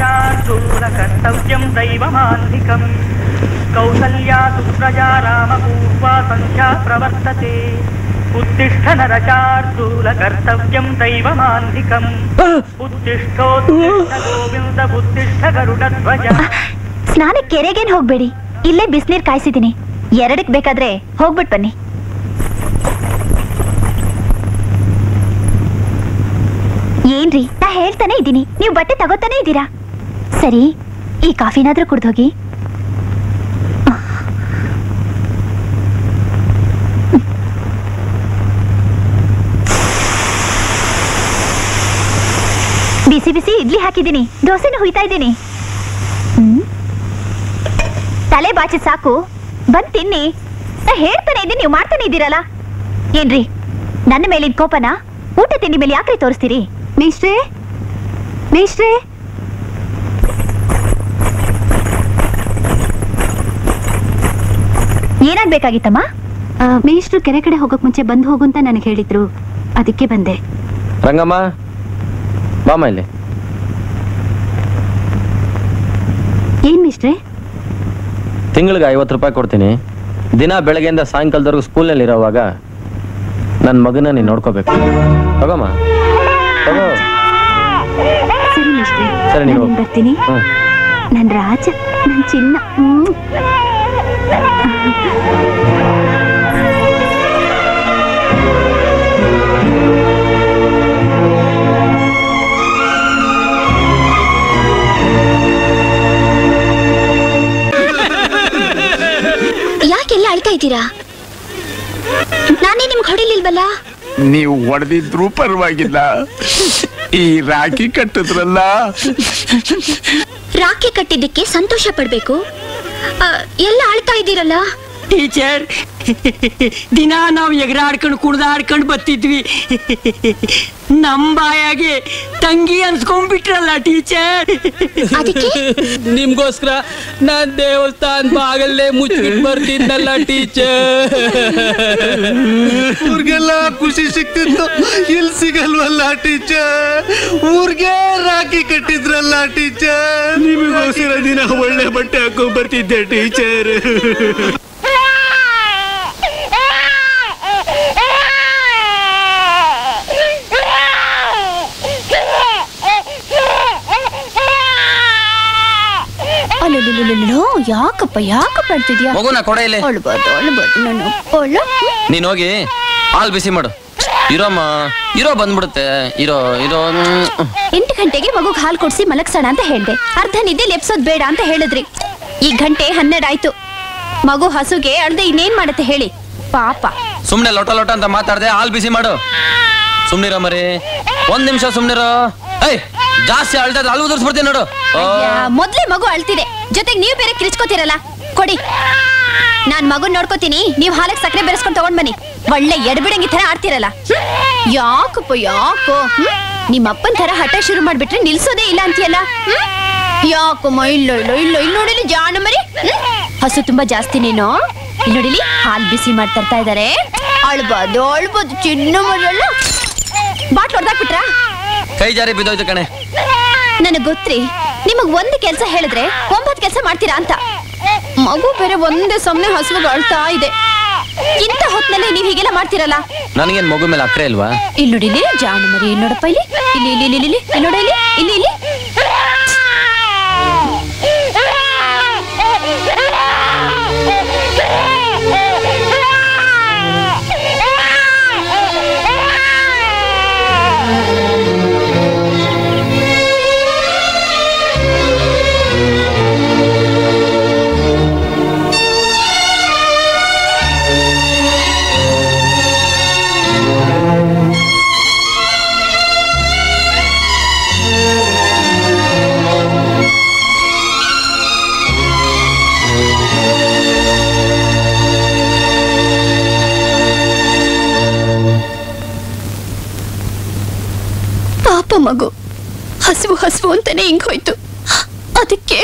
नरशार्दूल कर्तव्यं दैवमान्धिकम् कौसल्या सुप्रजा रामपूर्वा सन्ध्या प्रवर्तते उत्तिष्ठ नरशार्दूल कर्तव्यं दैवमान्धिकम् उत्तिष्ठोत्तिष्ठ गोविन्द उत्तिष्ठ गरुडध्वज ಸ್ನಾನಕ್ಕೆ ಕೆರೆಗೇನ್ ಹೋಗ್ಬೇಡಿ ಇಲ್ಲೇ ಬಿಸಿನೀರ್ ಕಾಯಿಸಿದೀನಿ ಎರಡಕ್ ಬೇಕಾದ್ರೆ ಹೋಗ್ಬಿಟ್ ಬನ್ನಿ ಏನ್ರಿ ನಾ ಹೇಳ್ತಾನೆ ಇದ್ದೀನಿ ನೀವು ಬಟ್ಟೆ ತಗೋತಾನೆ ಇದ್ದೀರಾ ಸರಿ ಈ ಕಾಫಿನಾದ್ರೂ ಕುಡ್ದೋಗಿ ಬಿಸಿ ಬಿಸಿ ಇಡ್ಲಿ ಹಾಕಿದ್ದೀನಿ ದೋಸೆನೂ ಹುಯ್ತಾ ಇದ್ದೀನಿ ಹ್ಮ್ ತಲೆ ಬಾಚಿ ಸಾಕು ಬಂದ್ ತಿನ್ನಿ ನಾ ಹೇಳ್ತಾನೆ ಇದ್ದೀನಿ ನೀವು ಮಾಡ್ತಾನೆ ಇದ್ದೀರಲ್ಲ ಏನ್ರಿ ನನ್ನ ಮೇಲಿನ ಕೋಪನ ಊಟ ತಿಂಡಿ ಮೇಲೆ ಯಾಕ್ರಿ ತೋರಿಸ್ತೀರಿ ಮೇಷ್ಟ್ರೇ ಮೇಷ್ಟ್ರೇ ಏನಾಗ್ಬೇಕಾಗಿತ್ತಮ್ಮ ಮೇಷ್ಟ್ರು ಕೆರೆ ಕಡೆ ಹೋಗಕ್ ಮುಂಚೆ ಬಂದು ಹೋಗು ಅಂತ ನನಗೆ ಹೇಳಿದ್ರು ಅದಕ್ಕೆ ಬಂದೆ ರಂಗಮ್ಮ ಬಾಮ ಇಲ್ಲಿ ಏನ್ ಮೇಷ್ಟ್ರೇ ತಿಂಗಳಿಗೆ ಐವತ್ತು ರೂಪಾಯಿ ಕೊಡ್ತೀನಿ ದಿನ ಬೆಳಗ್ಗೆಯಿಂದ ಸಾಯಂಕಾಲದವರೆಗೂ ಸ್ಕೂಲ್ನಲ್ಲಿ ಇರೋವಾಗ ನನ್ನ ಮಗನ ನೀನು ನೋಡ್ಕೋಬೇಕು ತಗೋಮ್ಮ ತಗೋ ಸರಿ ಮೇಷ್ಟ್ರೇ ಸರಿ, ನೀವು ನಾನ್ ಬರ್ತೀನಿ ಹ್ಞೂ ನನ್ ರಾಜ ನನ್ ಚಿನ್ನ ಹ್ಮ್. ಯಾಕೆಲ್ಲ ಅಳ್ತಾ ಇದ್ದೀರಾ ನಾನೇ ನಿಮ್ಗೆ ಹೊಡಿಲಿಲ್ವಲ್ಲ ನೀವು ಹೊಡೆದಿದ್ರು ಪರವಾಗಿಲ್ಲ ಈ ರಾಖಿ ಕಟ್ಟಿದ್ರಲ್ಲ ರಾಖಿ ಕಟ್ಟಿದ್ದಕ್ಕೆ ಸಂತೋಷ ಪಡ್ಬೇಕು ಆ, ಎಲ್ಲ ಅಳ್ತಾ ಇದ್ದೀರಲ್ಲ ಟೀಚರ್ ದಿನ ನಾವು ಎಗರಾಡ್ಕೊಂಡು ಕುಡ್ದಾಡ್ಕೊಂಡು ಬತ್ತಿದ್ವಿ ನಮ್ ಬಾಯಾಗೆ ತಂಗಿ ಅನ್ಸ್ಕೊಂಡ್ಬಿಟ್ರಲ್ಲ ಟೀಚರ್ ಅದಕ್ಕೆ ನಿಮ್ಗೋಸ್ಕರ ನಾನ್ ದೇವಸ್ಥಾನ ಬಾಗಲ್ಲೇ ಮುಚ್ಚಿಟ್ ಬರ್ತಿದ್ನಲ್ಲ ಟೀಚರ್ ಊರ್ಗೆಲ್ಲ ಖುಷಿ ಸಿಕ್ತಿತ್ತು ಇಲ್ಲಿ ಸಿಗಲ್ವಲ್ಲ ಟೀಚರ್ ಊರ್ಗೆ ರಾಖಿ ಕಟ್ಟಿದ್ರಲ್ಲ ಟೀಚರ್ ನಿಮಗೋಸ್ಕರ ದಿನ ಒಳ್ಳೆ ಬಟ್ಟೆ ಹಾಕೊಂಡ್ ಬರ್ತಿದ್ದೆ ಟೀಚರ್ ಅಲ್ಲೋ ಯಾಕಪ್ಪ ಯಾಕಪ್ಪ ಅಳ್ತಿದ್ಯಾ ಮಗುನ ಕೊಡೆ ಇಲ್ಲಿ ಅಳ್ಬಾರ್ದು ಅಳ್ಬಾರ್ದು ನಾನು ಅಳ್ಳ ನೀನ್ ಹೋಗಿ ಹಾಲು ಬಿಸಿ ಮಾಡು ಇರೋಮ್ಮ ಇರೋ ಬಂದ್ಬಿಡುತ್ತೆ ಇರೋ ಇರೋ ಹ್ಮ್. ಎಂಟು ಗಂಟೆಗೆ ಮಗುಗ್ ಹಾಲು ಕೊಡ್ಸಿ ಮಲಗ್ಸೋಣ ಅಂತ ಹೇಳ್ದೆ ಅರ್ಧ ನಿದ್ದೆ ಲೆಪ್ಸೋದ್ ಬೇಡ ಅಂತ ಹೇಳಿದ್ರಿ ಈ ಗಂಟೆ ಹನ್ನೆರಡು ಆಯ್ತು ಮಗು ಹಸುಗೆ ಅಳ್ದೆ ಇನ್ನೇನ್ ಮಾಡತ್ತೆ ಹೇಳಿ ಪಾಪ ಸುಮ್ನೆ ಲೊಟ ಲೊಟ ಅಂತ ಮಾತಾಡ್ದೆ ಹಾಲು ಬಿಸಿ ಮಾಡು ಸುಮ್ನಿರೋ ಮರಿ ಒಂದ್ ನಿಮಿಷ ಸುಮ್ನಿರೋ ಏಯ್ ಜಾಸ್ತಿ ಅಳ್ದ ಹಾಲು ಉದುರ್ಸ್ಬಿಡ್ತೀನಿ ನೋಡು ಓ, ಅಯ್ಯ, ಮೊದ್ಲೇ ಮಗು ಅಳ್ತಿದೆ ಜೊತೆಗೆ ನೀವು ಬೇರೆ ಕಿರ್ಚ್ಕೋತಿರಲ್ಲ ಕೊಡಿ ನಾನ್ ಮಗುನ್ ನೋಡ್ಕೋತೀನಿ ನೀವ್ ಹಾಲಕ್ ಸಕ್ಕರೆ ಬೆರೆಸ್ಕೊಂಡ್ ತಗೊಂಡ್ ಬನ್ನಿ ಒಳ್ಳೆ ಎಡ್ಬಿಡಂಗಿ ತರ ಆಡ್ತಿರಲ್ಲ ಹ್ಮ್? ಯಾಕಪ್ಪ ಯಾಕೋ ಹ್ಮ್? ನಿಮ್ಮ ಅಪ್ಪನ್ ತರ ಹಠ ಶುರು ಮಾಡ್ಬಿಟ್ರೆ ನಿಲ್ಸೋದೇ ಇಲ್ಲ ಅಂತೀಯಲ್ಲ ಹ್ಮ್? ಯಾಕಮ್ಮ ಇಲ್ಲ ಇಲ್ಲ ಇಲ್ಲ ಇಲ್ಲಿ ನೋಡಿಲಿ ಜಾಣ ಮರಿ ಹ್ಮ್? ಹಸು ತುಂಬಾ ಜಾಸ್ತಿ ನೀನು ಇಲ್ಲಿ ನೋಡಿಲಿ ಹಾಲ್ ಬಿಸಿ ಮಾಡಿ ತರ್ತಾ ಇದಾರೆ ಅಳ್ಬಾರ್ದು ಅಳ್ಬೋದು ಚಿನ್ನ ಮರಲ್ಲ ಬಾಟ್ಲ್ ಹೊಡ್ದಾಕ್ಬಿಟ್ರಾ ಕೈ ಜಾರಿ ಬಿದ್ದೋಯ್ತು ಕಣೆ ನನಗ್ ಗೊತ್ತ್ರಿ ನಿಮಗ್ ಒಂದ್ ಕೆಲ್ಸ ಹೇಳಿದ್ರೆ ಒಂಬತ್ ಕೆಲ್ಸ ಮಾಡ್ತೀರಾ ಅಂತ ಮಗು ಬೇರೆ ಒಂದೇ ಸಮನೆ ಹಸುವಾಗ ಅಳ್ತಾ ಇದೆ ಇಂಥ ಹೊತ್ನಲ್ಲಿ ನೀವ್ ಹೀಗೆಲ್ಲ ಮಾಡ್ತೀರಲ್ಲ ನನಗೇನ್ ಮಗು ಮೇಲೆ ಅಕ್ರೆ ಇಲ್ವಾ ಇಲ್ಲಿ ನೋಡಿ ಇಲ್ಲಿ ಜಾಣ ಮರಿ ಇಲ್ಲಿ ನೋಡಪ್ಪ ಇಲ್ಲಿ ಇಲ್ಲಿ ಇಲ್ಲಿ ಇಲ್ಲಿ ಇಲ್ಲಿ ಇಲ್ಲಿ ನೋಡ ಇಲ್ಲಿ ಇಲ್ಲಿ ಇಲ್ಲಿ ಪಾಪ ಮಗು ಹಸುವು ಹಸುವು ಅಂತಾನೆ ಹಿಂಗ್ ಹೋಯ್ತು ಅದಕ್ಕೆ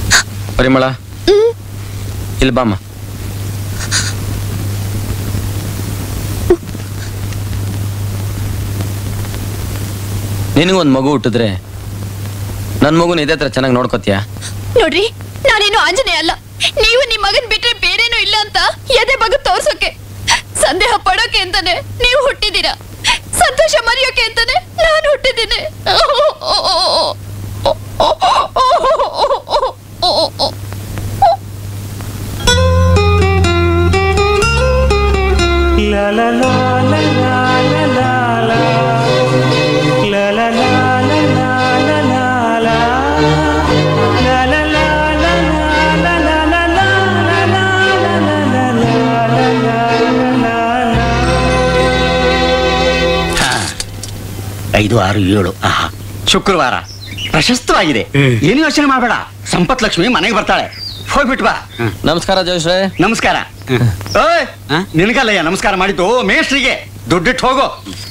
ಪರಿಮಳ ಇಲ್ಲಿ ಬಾಮ್ಮ ನಿನಗೊಂದು ಮಗು ಹುಟ್ಟಿದ್ರೆ ನನ್ನ ಮಗುನ ಇದೇ ಥರ ಚೆನ್ನಾಗಿ ನೋಡ್ಕೋತೀಯಾ ನೋಡ್ರಿ ನಾನೇನು ಆಂಜನೇಯ ಅಲ್ಲ ನೀವು ನಿಮ್ ಮಗನ್ ಬಿಟ್ರೆ ಬೇರೇನೂ ಇಲ್ಲ ಅಂತ ಎದೆ ಮಗ ತೋರ್ಸೋಕೆ ಸಂದೇಹ ಪಡೋಕೆ ಅಂತಾನೆ ನೀವು ಹುಟ್ಟಿದೀರಾ ಸಂತೋಷ ಮರೆಯೋಕೆ ಅಂತಾನೆ ನಾನು ಹುಟ್ಟಿದ್ದೀನಿ ಐದು ಆರು ಏಳು ಆಹಾ ಶುಕ್ರವಾರ ಪ್ರಶಸ್ತವಾಗಿದೆ ಏನು ಯೋಚನೆ ಮಾಡಬೇಡ ಸಂಪತ್ ಲಕ್ಷ್ಮಿ ಮನೆಗೆ ಬರ್ತಾಳೆ ಹೋಗ್ಬಿಟ್ಟು ಬಾ ನಮಸ್ಕಾರ ಜೋಶ್ರೇ ನಮಸ್ಕಾರ ಓಯ್ ನಿನಗಲ್ಲಯ್ಯ ನಮಸ್ಕಾರ ಮಾಡಿದ್ದು ಮೇಷ್ಟ್ರಿಗೆ ದುಡ್ಡಿಟ್ಟು ಹೋಗು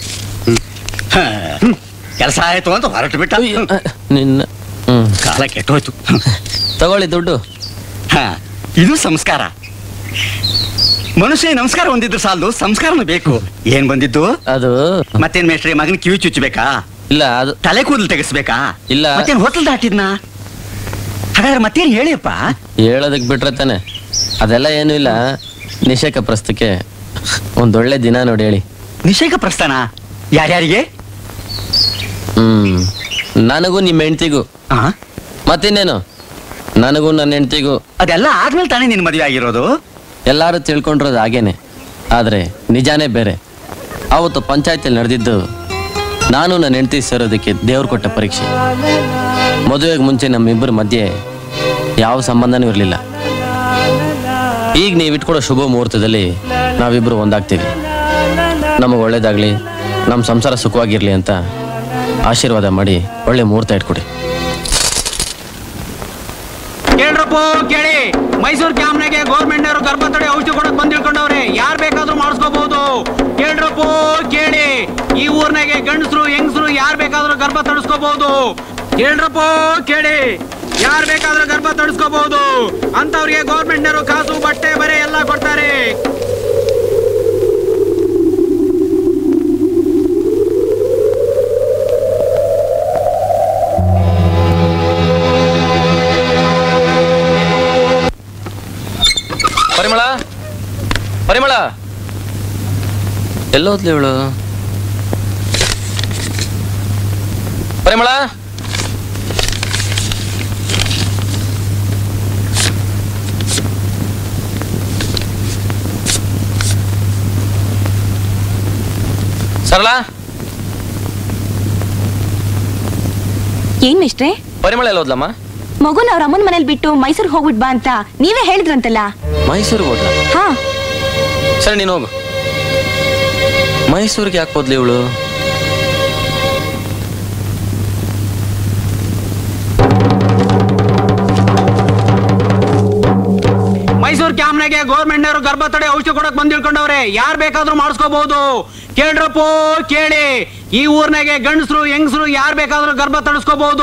ಕೆಲಸ ಆಯ್ತು ಅಂತ ಹೊರಟು ಬಿಟ್ಟ ನಿನ್ನ ಹ್ಮ್ ಕಾಲ ಕೆಟ್ಟೋಯ್ತು ತಗೊಳ್ಳಿ ದುಡ್ಡು ಹ, ಇದು ಸಂಸ್ಕಾರ ಮನುಷ್ಯ ನಮಸ್ಕಾರ ಹೊಂದಿದ್ರು ಸಾಲದು ಸಂಸ್ಕಾರನೂ ಬೇಕು ಏನ್ ಬಂದಿದ್ದು ಅದು ಮತ್ತೇನ್ ಮೇಷ್ಟ್ರಿ ಮಗನ ಕಿವಿ ಚುಚ್ಚಬೇಕಾ ಇಲ್ಲ ಅದು ತಲೆ ಕೂದಲು ತೆಗಿಸ್ಬೇಕಾ ಇಲ್ಲ. ಮತ್ತೇನ್ ಹೋಟೆಲ್ ದಾಟಿದ್ನಾ ಹಾಗಾದ್ರೆ ಮತ್ತೇನ್ ಹೇಳಿಯಪ್ಪ ಹೇಳೋದಕ್ ಬಿಟ್ರೆ ತಾನೆ ಅದೆಲ್ಲ ಏನೂ ಇಲ್ಲ ನಿಷೇಕ ಪ್ರಸ್ತಕ್ಕೆ ಒಂದೊಳ್ಳೆ ದಿನ ನೋಡಿ ಹೇಳಿ ನಿಷೇಕ ಪ್ರಸ್ಥಾನ ಯಾರ್ಯಾರಿಗೆ ಹ್ಮ್ ನನಗೂ ನಿಮ್ಮ ಹೆಂಡ್ತಿಗೂ ಆ? ಮತ್ತಿನ್ನೇನು ನನಗೂ ನನ್ನ ಹೆಂಡ್ತಿಗೂ ಅದೆಲ್ಲ ಆದ್ಮೇಲೆ ತಾನೇ ನಿನ್ ಮದುವೆ ಆಗಿರೋದು ಎಲ್ಲರೂ ತಿಳ್ಕೊಂಡಿರೋದು ಹಾಗೇನೆ ಆದರೆ ನಿಜಾನೇ ಬೇರೆ ಆವತ್ತು ಪಂಚಾಯತಿಯಲ್ಲಿ ನಡೆದಿದ್ದು ನಾನು ನನ್ನ ಹೆಂಡತಿ ಸೇರೋದಕ್ಕೆ ದೇವ್ರು ಕೊಟ್ಟ ಪರೀಕ್ಷೆ ಮದುವೆಗೆ ಮುಂಚೆ ನಮ್ಮಿಬ್ಬರ ಮಧ್ಯೆ ಯಾವ ಸಂಬಂಧನೂ ಇರಲಿಲ್ಲ ಈಗ ನೀವು ಇಟ್ಕೊಡೋ ಶುಭ ಮುಹೂರ್ತದಲ್ಲಿ ನಾವಿಬ್ಬರು ಒಂದಾಗ್ತೀವಿ ನಮಗೆ ಒಳ್ಳೇದಾಗಲಿ ನಮ್ಮ ಸಂಸಾರ ಸುಖವಾಗಿರಲಿ ಅಂತ ಆಶೀರ್ವಾದ ಮಾಡಿ ಒಳ್ಳೆ ಮುಹೂರ್ತ ಇಟ್ಕೊಡಿ ಕೇಳ್ರಪ್ಪ ಕೇಳಿ ಮೈಸೂರು ಕ್ಯಾಂಪ್ನಾಗೆ ಗೌರ್ಮೆಂಟ್ ಅವರು ಗರ್ಭತಡೆ ಔಷಧಿ ಕೊಡಕ್ ಬಂದ್ ತಿಳ್ಕೊಂಡವ್ರೆ ಯಾರ್ ಬೇಕಾದ್ರೂ ಮಾಡಿಸ್ಕೋಬಹುದು ಕೇಳ್ರಪ್ಪ ಕೇಳಿ ಈ ಊರ್ನಾಗೆ ಗಂಡಸರು ಹೆಂಗಸರು ಯಾರ್ ಬೇಕಾದ್ರೂ ಗರ್ಭ ತಡಿಸ್ಕೋಬಹುದು ಕೇಳ್ರಪ್ಪ ಕೇಳಿ ಯಾರ್ ಬೇಕಾದ್ರೂ ಗರ್ಭ ತಡಿಸ್ಕೋಬಹುದು ಅಂತವ್ರಿಗೆ ಗೌರ್ಮೆಂಟ್ ನವರು ಕಾಸು ಬಟ್ಟೆ ಬರೆ ಎಲ್ಲ ಕೊಡ್ತಾರೆ ಪರಿಮಳ ಪರಿಮಳ ಎಲ್ಲೋದ್ಲಿ ಇವಳು ಪರಿಮಳ ಸರಳ ಏನ್ ಮಿಸ್ಟ್ರೆ ಪರಿಮಳ ಎಲ್ಲೋದ್ಲಮ್ಮ ಮಗುನ ಅವ್ರ ಅಮ್ಮನ ಮನೇಲಿ ಬಿಟ್ಟು ಮೈಸೂರಿಗೆ ಹೋಗ್ಬಿಟ್ ಬಾ ಅಂತ ನೀವೇ ಹೇಳಿದ್ರಂತಲ್ಲ ಮೈಸೂರಿಗೆ ಹೋದ್ಲ ಹಾ ಸರಿ ನೀನು ಹೋಗು ಮೈಸೂರಿಗೆ ಯಾಕೆ ಹೋದ್ಲಿ ಇವಳು ಮೈಸೂರು ಕ್ಯಾಂಪ್ನಾಗೆ ಗೌರ್ಮೆಂಟ್ ನವರು ಗರ್ಭತಡೆ ಔಷಧಿ ಕೊಡಕ್ ಬಂದ್ ತಿಳ್ಕೊಂಡವ್ರೆ ಯಾರ್ ಬೇಕಾದ್ರೂ ಮಾಡಿಸ್ಕೋಬಹುದು ಕೇಳ್ರಪ್ಪ ಕೇಳಿ ಈ ಊರ್ನಾಗೆ ಗಂಡಸರು ಹೆಂಗಸರು ಯಾರ್ ಬೇಕಾದ್ರೂ ಗರ್ಭ ತಡಿಸ್ಕೋಬಹುದು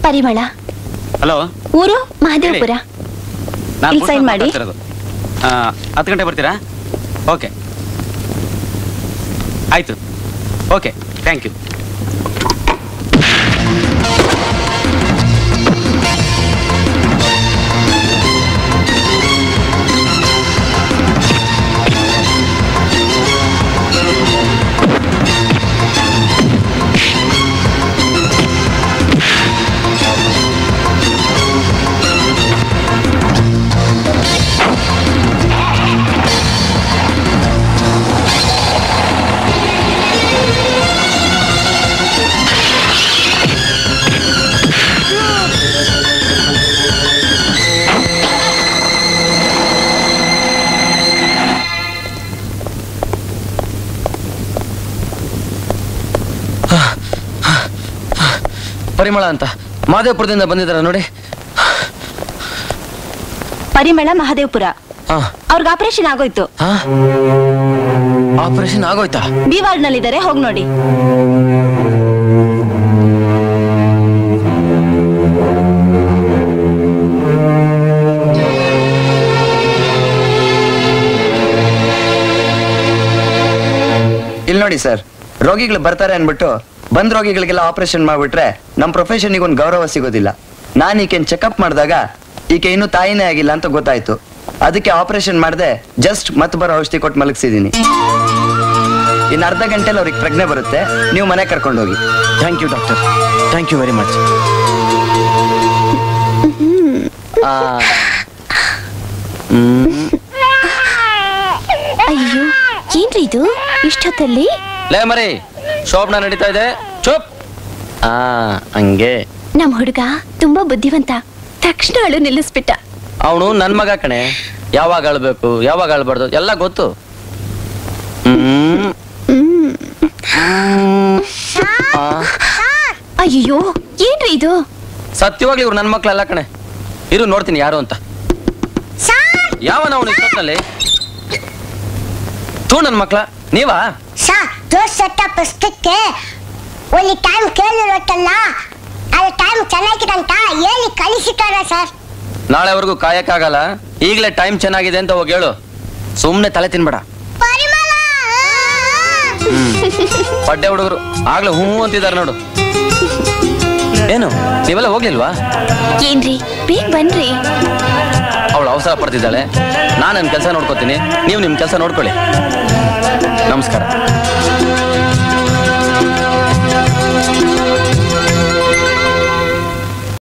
ಪರಿಮಳ ಹಲೋ ಊರು ಮಹದೇವಪುರ ನಾನು ಇಲ್ಲಿ sign ಮಾಡಿ. ಹತ್ತು ಗಂಟೆ ಬರ್ತೀರಾ ಓಕೆ ಆಯ್ತು ಓಕೆ ಥ್ಯಾಂಕ್ ಯು ಪರಿಮಳ ಅಂತ ಮಾದೇವಪುರದಿಂದ ಬಂದಿದ್ದಾರೆ ನೋಡಿ ಪರಿಮಳ ಮಹದೇವಪುರ ಹಾ ಅವ್ರಿಗೆ ಆಪರೇಷನ್ ಆಗೋಯ್ತು ಹಾ ಆಪರೇಷನ್ ಆಗೋಯ್ತಾ ಬಿ ವಾರ್ಡ್ ನಲ್ಲಿದ್ದಾರೆ ಹೋಗ್ ನೋಡಿ ಇಲ್ಲಿ ನೋಡಿ ಸರ್ ರೋಗಿಗಳು ಬರ್ತಾರೆ ಅನ್ಬಿಟ್ಟು ಬಂದ್ ರೋಗಿಗಳಿಗೆಲ್ಲ ಆಪರೇಷನ್ ಮಾಡ್ಬಿಟ್ರೆ ನಮ್ಮ ಪ್ರೊಫೆಷನ್ಗೆ ಒಂದು ಗೌರವ ಸಿಗೋದಿಲ್ಲ ನಾನು ಈಕೆನ್ ಚೆಕಪ್ ಮಾಡಿದಾಗ ಈಕೆ ಇನ್ನೂ ತಾಯಿನೇ ಆಗಿಲ್ಲ ಅಂತ ಗೊತ್ತಾಯ್ತು ಅದಕ್ಕೆ ಆಪರೇಷನ್ ಮಾಡದೆ ಜಸ್ಟ್ ಮತ್ತೆ ಬರೋ ಔಷಧಿ ಕೊಟ್ಟು ಮಲಗಿಸಿದೀನಿ ಇನ್ನು ಅರ್ಧ ಗಂಟೆಲಿ ಅವ್ರಿಗೆ ಪ್ರಜ್ಞೆ ಬರುತ್ತೆ ನೀವು ಮನೆ ಕರ್ಕೊಂಡು ಹೋಗಿ thank you doctor thank you very much ಅಯ್ಯೋ ಏನ್ರಿ ಇದು ಇಷ್ಟೊತ್ತಲ್ಲಿ ಲೇ ಮರಿ ಶೋಭನ ನಡೀತಾ ಇದೆ ಚುಪ್ ಆ ಹಂಗೆ ನಮ್ ಹುಡುಗ ತುಂಬಾ ಬುದ್ಧಿವಂತ ತಕ್ಷಣ ಅಳು ನಿಲ್ಲಿಸ್ಬಿಟ್ಟ ಅವನು ನನ್ ಮಗ ಕಣೆ ಯಾವಾಗ ಅಳ್ಬೇಕು ಯಾವಾಗ ಅಳ್ಬಾರ್ದು ಎಲ್ಲ ಗೊತ್ತು ಹ್ಮ್ ಆ, ಅಯ್ಯೋ ಏನ್ರಿ ಇದು ಸತ್ಯವಾಗ್ಲಿ ಇವ್ರು ನನ್ ಮಕ್ಳಲ್ಲ ಕಣೆ ಇರು ನೋಡ್ತೀನಿ ಯಾರು ಅಂತ ಯಾವನ ಅವನು ಇಷ್ಟೊತ್ತಲ್ಲಿ ತೂ ನನ್ ಮಕ್ಳ ನೀವಾ సార్ దోశ సెట్ పుస్తಕ್ಕೆ ಒಂದು ಟೈಮ್ ಕೇಳಿರುತ್ತಲ್ಲ ಅದು ಟೈಮ್ ಚೆನ್ನಾಗಿದಂತ ಹೇಳಿ ಕಳಿಸಿದ್ದಾರೆ ಸರ್ ನಾಳೆವರೆಗೂ ಕಾಯಕ್ಕಾಗಲ್ಲ ಈಗಲೇ ಟೈಮ್ ಚೆನ್ನಾಗಿದೆ ಅಂತ ಹೋಗಿ ಹೇಳು ಸುಮ್ನೆ ತಲೆ ತಿನ್ಬೇಡ ಪಡ್ಡೆ ಹುಡುಗರು ಆಗ್ಲೇ ಹೂ ಅಂತಿದ್ದಾರೆ ನೋಡು ಏನು ನೀವೆಲ್ಲ ಹೋಗ್ಲಿಲ್ವಾ ಏನ್ರಿ ಬೇಗ ಬನ್ರಿ ಅವಳು ಅವಸರ ಪಡ್ತಿದ್ದಾಳೆ ನಾನು ನನ್ನ ಕೆಲಸ ನೋಡ್ಕೋತೀನಿ ನೀವು ನಿಮ್ಮ ಕೆಲಸ ನೋಡ್ಕೊಳ್ಳಿ ನಮಸ್ಕಾರ